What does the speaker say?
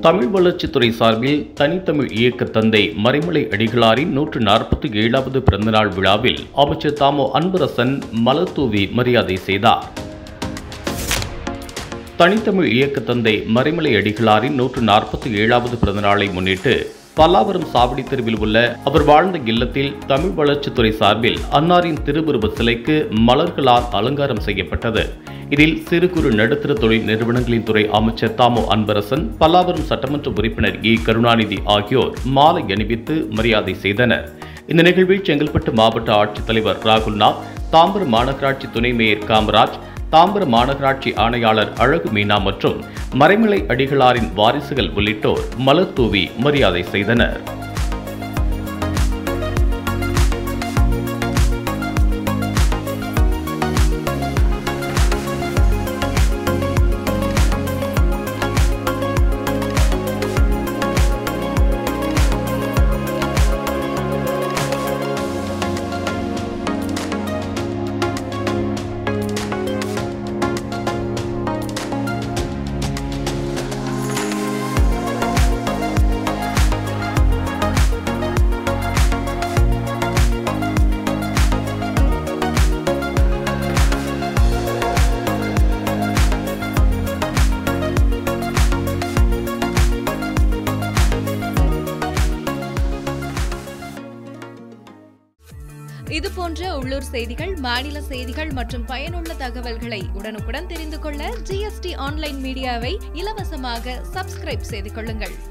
தமிழ் வளர்ச்சித்துறை சார்பில் தனித்தமிழ் இயக்க தந்தை மறைமலை அடிகளாரின் நூற்று நாற்பத்தி ஏழாவது பிறந்தநாள் விழாவில் அமைச்சர் தாமோ அன்பரசன் மலர்தூவி மரியாதை செய்தார் தனித்தமிழ் இயக்க தந்தை மறைமலை அடிகளாரின் நூற்று நாற்பத்தி ஏழாவது பிறந்தநாளை முன்னிட்டு பல்லாவரம் சாவடி தெருவில் உள்ள அவர் வாழ்ந்த இல்லத்தில் தமிழ் வளர்ச்சித்துறை சார்பில் அன்னாரின் திருவுருவ சிலைக்கு மலர்களால் அலங்காரம் செய்யப்பட்டது இதில் சிறு குறு நடுத்தர தொழில் நிறுவனங்களின் துறை அமைச்சர் தாமோ அன்பரசன் பல்லாவரம் சட்டமன்ற உறுப்பினர் இ கருணாநிதி ஆகியோர் மாலை அணிவித்து மரியாதை செய்தனர் இந்த நிகழ்வில் செங்கல்பட்டு மாவட்ட ஆட்சித்தலைவர் ராகுல்நாத் தாம்பரம் மாநகராட்சி துணை மேயர் காமராஜ் தாம்பரம் மாநகராட்சி ஆணையாளர் அழகு மீனா மற்றும் மறைமலை அடிகளாரின் வாரிசுகள் உள்ளிட்டோர் மலர் தூவி மரியாதை செய்தனர் இது போன்ற உள்ளூர் செய்திகள் மாநில செய்திகள் மற்றும் பயனுள்ள தகவல்களை உடனுக்குடன் தெரிந்து கொள்ள ஜிஎஸ்டி ஆன்லைன் மீடியாவை இலவசமாக சப்ஸ்கிரைப் செய்து கொள்ளுங்கள்